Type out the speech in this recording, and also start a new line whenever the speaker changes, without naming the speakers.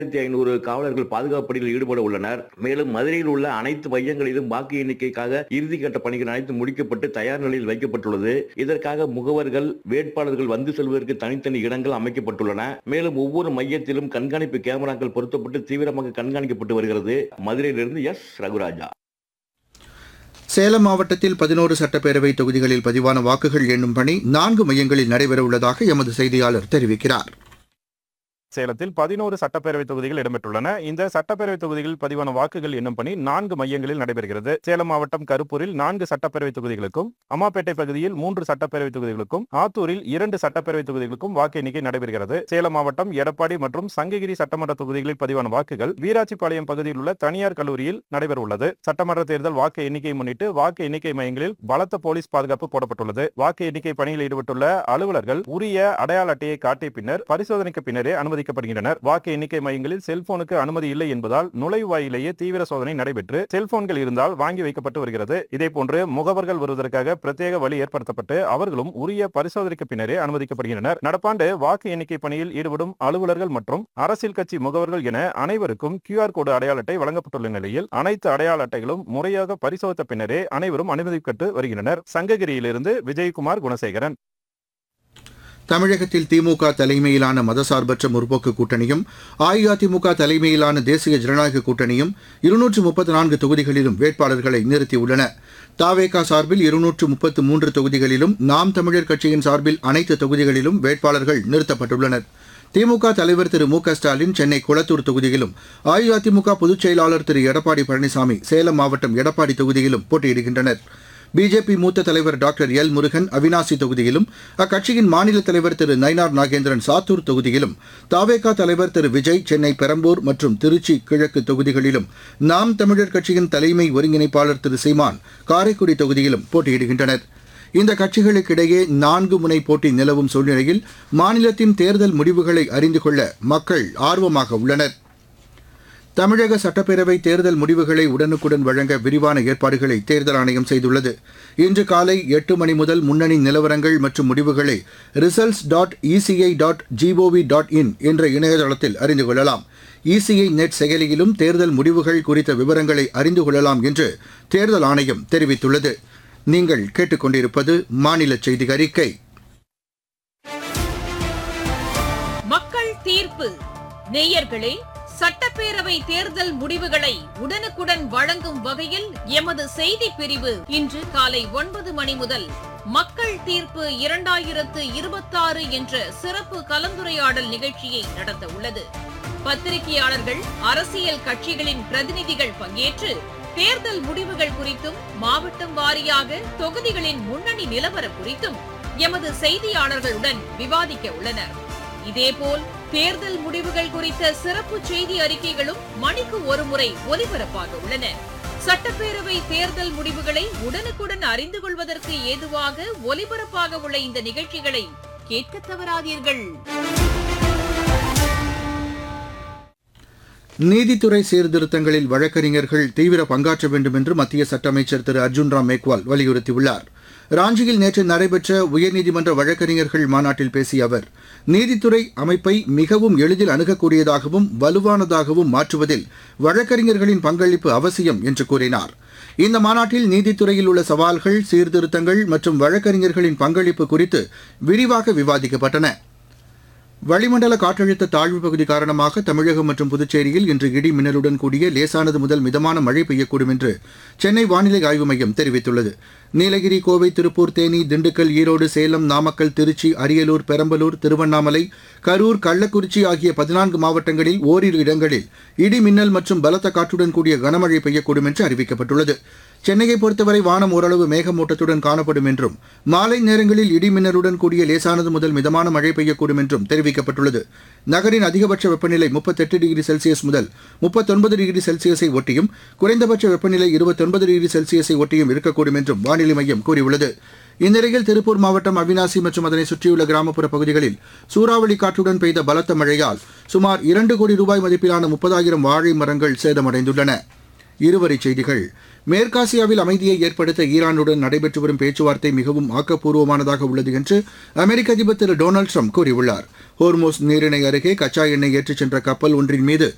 ஆயிரத்தி ஐநூறு காவலர்கள் பாதுகாப்பு பணியில் ஈடுபட உள்ளனர் மேலும் மதுரையில் உள்ள அனைத்து மையங்களிலும் வாக்கு எண்ணிக்கைக்காக இறுதிக்கட்ட பணிகள் அனைத்து முடிக்கப்பட்டு தயார் நிலையில் வைக்கப்பட்டுள்ளது இதற்காக முகவர்கள் வேட்பாளர்கள் வந்து செல்வதற்கு தனித்தனி இடங்கள் அமைக்கப்பட்டுள்ளன மேலும் ஒவ்வொரு மையத்திலும் கண்காணிப்பு கேமராக்கள் பொருத்தப்பட்டு தீவிரமாக கண்காணிக்கப்பட்டு வருகிறது மதுரையிலிருந்து எஸ் ரகுராஜா
சேலம் மாவட்டத்தில் பதினோரு சட்டப்பேரவை தொகுதிகளில் பதிவான வாக்குகள் எண்ணும் பணி நான்கு மையங்களில் நடைபெறவுள்ளதாக எமது செய்தியாளர் தெரிவிக்கிறார்
சேலத்தில் பதினோரு சட்டப்பேரவை தொகுதிகள் இடம்பெற்றுள்ளன இந்த சட்டப்பேரவை தொகுதிகளில் பதிவான வாக்குகள் எண்ணும் பணி நான்கு மையங்களில் நடைபெறுகிறது சேலம் மாவட்டம் கருப்பூரில் நான்கு சட்டப்பேரவை தொகுதிகளுக்கும் அம்மாப்பேட்டை பகுதியில் மூன்று சட்டப்பேரவை தொகுதிகளுக்கும் ஆத்தூரில் இரண்டு சட்டப்பேரவை தொகுதிகளுக்கும் வாக்கு எண்ணிக்கை நடைபெறுகிறது சேலம் மாவட்டம் எடப்பாடி மற்றும் சங்ககிரி சட்டமன்ற தொகுதிகளில் பதிவான வாக்குகள் வீராட்சிப்பாளையம் பகுதியில் உள்ள தனியார் கல்லூரியில் நடைபெறவுள்ளது சட்டமன்ற தேர்தல் வாக்கு எண்ணிக்கையை முன்னிட்டு வாக்கு எண்ணிக்கை மையங்களில் பலத்த போலீஸ் பாதுகாப்பு போடப்பட்டுள்ளது வாக்கு எண்ணிக்கை பணியில் ஈடுபட்டுள்ள அலுவலர்கள் உரிய அடையாள அட்டையை காட்டிய பின்னர் பரிசோதனைக்கு பின்னரே அனுமதிக்கப்படுகின்றனர் வாக்கு எண்ணிக்கை மையங்களில் செல்போனுக்கு அனுமதி இல்லை என்பதால் நுழைவாயிலேயே தீவிர சோதனை நடைபெற்று செல்போன்கள் இருந்தால் வாங்கி வைக்கப்பட்டு வருகிறது இதேபோன்று முகவர்கள் வருவதற்காக பிரத்யேக வழி ஏற்படுத்தப்பட்டு அவர்களும் உரிய பரிசோதனைக்கு பின்னரே அனுமதிக்கப்படுகின்றனர் நடப்பாண்டு வாக்கு எண்ணிக்கை பணியில் ஈடுபடும் அலுவலர்கள் மற்றும் அரசியல் கட்சி முகவர்கள் என அனைவருக்கும் கியூஆர் கோடு அடையாள அட்டை வழங்கப்பட்டுள்ள நிலையில் அனைத்து அடையாள அட்டைகளும் முறையாக பரிசோதித்த பின்னரே அனைவரும் அனுமதிக்கப்பட்டு வருகின்றனர் சங்ககிரியிலிருந்து விஜயகுமார் குணசேகரன்
தமிழகத்தில் திமுக தலைமையிலான மதசார்பற்ற முற்போக்கு கூட்டணியும் அஇஅதிமுக தலைமையிலான தேசிய ஜனநாயக கூட்டணியும் இருநூற்று முப்பத்தி நான்கு தொகுதிகளிலும் வேட்பாளர்களை நிறுத்தியுள்ளன தாவேகா சார்பில் இருநூற்று முப்பத்து மூன்று தொகுதிகளிலும் நாம் தமிழர் கட்சியின் சார்பில் அனைத்து தொகுதிகளிலும் வேட்பாளர்கள் நிறுத்தப்பட்டுள்ளனர் திமுக தலைவர் திரு மு க ஸ்டாலின் சென்னை குளத்தூர் தொகுதியிலும் அஇஅதிமுக பொதுச் செயலாளர் திரு எடப்பாடி பழனிசாமி சேலம் மாவட்டம் எடப்பாடி தொகுதியிலும் போட்டியிடுகின்றனர் பிஜேபி மூத்த தலைவர் டாக்டர் எல் முருகன் அவினாசி தொகுதியிலும் அக்கட்சியின் மாநில தலைவர் திரு நயினார் நாகேந்திரன் சாத்தூர் தொகுதியிலும் தாவேகா தலைவர் திரு விஜய் சென்னை பெரம்பூர் மற்றும் திருச்சி கிழக்கு தொகுதிகளிலும் நாம் தமிழர் கட்சியின் தலைமை ஒருங்கிணைப்பாளர் திரு சீமான் காரைக்குடி தொகுதியிலும் போட்டியிடுகின்றனர் இந்த கட்சிகளுக்கிடையே நான்கு முனை போட்டி நிலவும் சூழ்நிலையில் மாநிலத்தின் தேர்தல் முடிவுகளை அறிந்து கொள்ள மக்கள் ஆர்வமாக உள்ளனர் தமிழக சட்டப்பேரவை தேர்தல் முடிவுகளை உடனுக்குடன் வழங்க விரிவான ஏற்பாடுகளை தேர்தல் ஆணையம் செய்துள்ளது இன்று காலை எட்டு மணி முதல் முன்னணி நிலவரங்கள் மற்றும் முடிவுகளை results dot ECI dot GOV dot in என்ற இணையதளத்தில் அறிந்து கொள்ளலாம் இசிஐ நெட் செயலியிலும் தேர்தல் முடிவுகள் குறித்த விவரங்களை அறிந்து கொள்ளலாம் என்று தேர்தல் ஆணையம் தெரிவித்துள்ளது நீங்கள் கேட்டுக்கொண்டிருப்பது மாநில செய்தி அறிக்கை
மக்கள் தீர்ப்பு நேயர்களே சட்டப்பேரவை தேர்தல் முடிவுகளை உடனுக்குடன் வழங்கும் வகையில் எமது செய்தி பிரிவு இன்று காலை ஒன்பது மணி முதல் மக்கள் தீர்ப்பு இரண்டாயிரத்து இருபத்தாறு என்ற சிறப்பு கலந்துரையாடல் நிகழ்ச்சியை நடத்த உள்ளது பத்திரிகையாளர்கள் அரசியல் கட்சிகளின் பிரதிநிதிகள் பங்கேற்று தேர்தல் முடிவுகள் குறித்தும் மாவட்டம் வாரியாக தொகுதிகளின் முன்னணி நிலவரம் குறித்தும் எமது செய்தியாளர்களுடன் விவாதிக்க உள்ளனர் இதேபோல் தேர்தல் முடிவுகள் குறித்த சிறப்பு செய்தி அறிக்கைகளும் மணிக்கு ஒருமுறை ஒலிபரப்பாக உள்ளன சட்டப்பேரவை தேர்தல் முடிவுகளை உடனுக்குடன் அறிந்து கொள்வதற்கு ஏதுவாக ஒலிபரப்பாக உள்ள இந்த நிகழ்ச்சிகளை கேட்க தவறாதீர்கள்
நீதித்துறை சீர்திருத்தங்களில் வழக்கறிஞர்கள் தீவிர பங்காற்ற வேண்டும் என்று மத்திய சட்ட அமைச்சர் திரு அர்ஜுன் ராம் மேக்வால் வலியுறுத்தியுள்ளார் ராஞ்சியில் நேற்று நடைபெற்ற உயர்நீதிமன்ற வழக்கறிஞர்கள் மாநாட்டில் பேசிய அவர் நீதித்துறை அமைப்பை மிகவும் எளிதில் அணுகக்கூடியதாகவும் வலுவானதாகவும் மாற்றுவதில் வழக்கறிஞர்களின் பங்களிப்பு அவசியம் என்று கூறினார் இந்த மாநாட்டில் நீதித்துறையில் உள்ள சவால்கள் சீர்திருத்தங்கள் மற்றும் வழக்கறிஞர்களின் பங்களிப்பு குறித்து விரிவாக விவாதிக்கப்பட்டன வளிமண்டல காற்றழுத்த தாழ்வு பகுதி காரணமாக தமிழகம் மற்றும் புதுச்சேரியில் இன்று இடி மின்னலுடன் கூடிய லேசானது முதல் மிதமான மழை பெய்யக்கூடும் என்று சென்னை வானிலை ஆய்வு மையம் தெரிவித்துள்ளது நீலகிரி கோவை திருப்பூர் தேனி திண்டுக்கல் ஈரோடு சேலம் நாமக்கல் திருச்சி அரியலூர் பெரம்பலூர் திருவண்ணாமலை கரூர் கள்ளக்குறிச்சி ஆகிய பதினான்கு மாவட்டங்களில் ஓரிரு இடங்களில் இடி மின்னல் மற்றும் பலத்த காற்றுடன் கூடிய கனமழை பெய்யக்கூடும் என்று அறிவிக்கப்பட்டுள்ளது சென்னையை பொறுத்தவரை வானம் ஓரளவு மேகமூட்டத்துடன் காணப்படும் என்றும் மாலை நேரங்களில் இடி மின்னலுடன் கூடிய லேசானது முதல் மிதமான மழை பெய்யக்கூடும் என்றும் தெரிவிக்கப்பட்டுள்ளது நகரின் அதிகபட்ச வெப்பநிலை முப்பத்தெட்டு டிகிரி செல்சியஸ் முதல் முப்பத்தொன்பது டிகிரி செல்சியஸை ஒட்டியும் குறைந்தபட்ச வெப்பநிலை இருபத்தொன்பது டிகிரி செல்சியஸை ஒட்டியும் இருக்கக்கூடும் என்றும் வானிலை மையம் கூறியுள்ளது இந்நிலையில் திருப்பூர் மாவட்டம் அவினாசி மற்றும் அதனை சுற்றியுள்ள கிராமப்புற பகுதிகளில் சூறாவளி காற்றுடன் பெய்த பலத்த மழையால் சுமார் இரண்டு கோடி ரூபாய் மதிப்பிலான முப்பதாயிரம் வாழை மரங்கள் சேதமடைந்துள்ளன இருவரிச் செய்திகள் மேற்காசியாவில் அமைதியை ஏற்படுத்த ஈரானுடன் நடைபெற்று வரும் பேச்சுவார்த்தை மிகவும் ஆக்கப்பூர்வமானதாக உள்ளது என்று அமெரிக்க அதிபர் திரு டொனால்டு ட்ரம்ப் கூறியுள்ளார் ஹோர்மோஸ் நீரிணை அருகே கச்சா எண்ணெய் ஏற்றிச் சென்ற கப்பல் ஒன்றின் மீது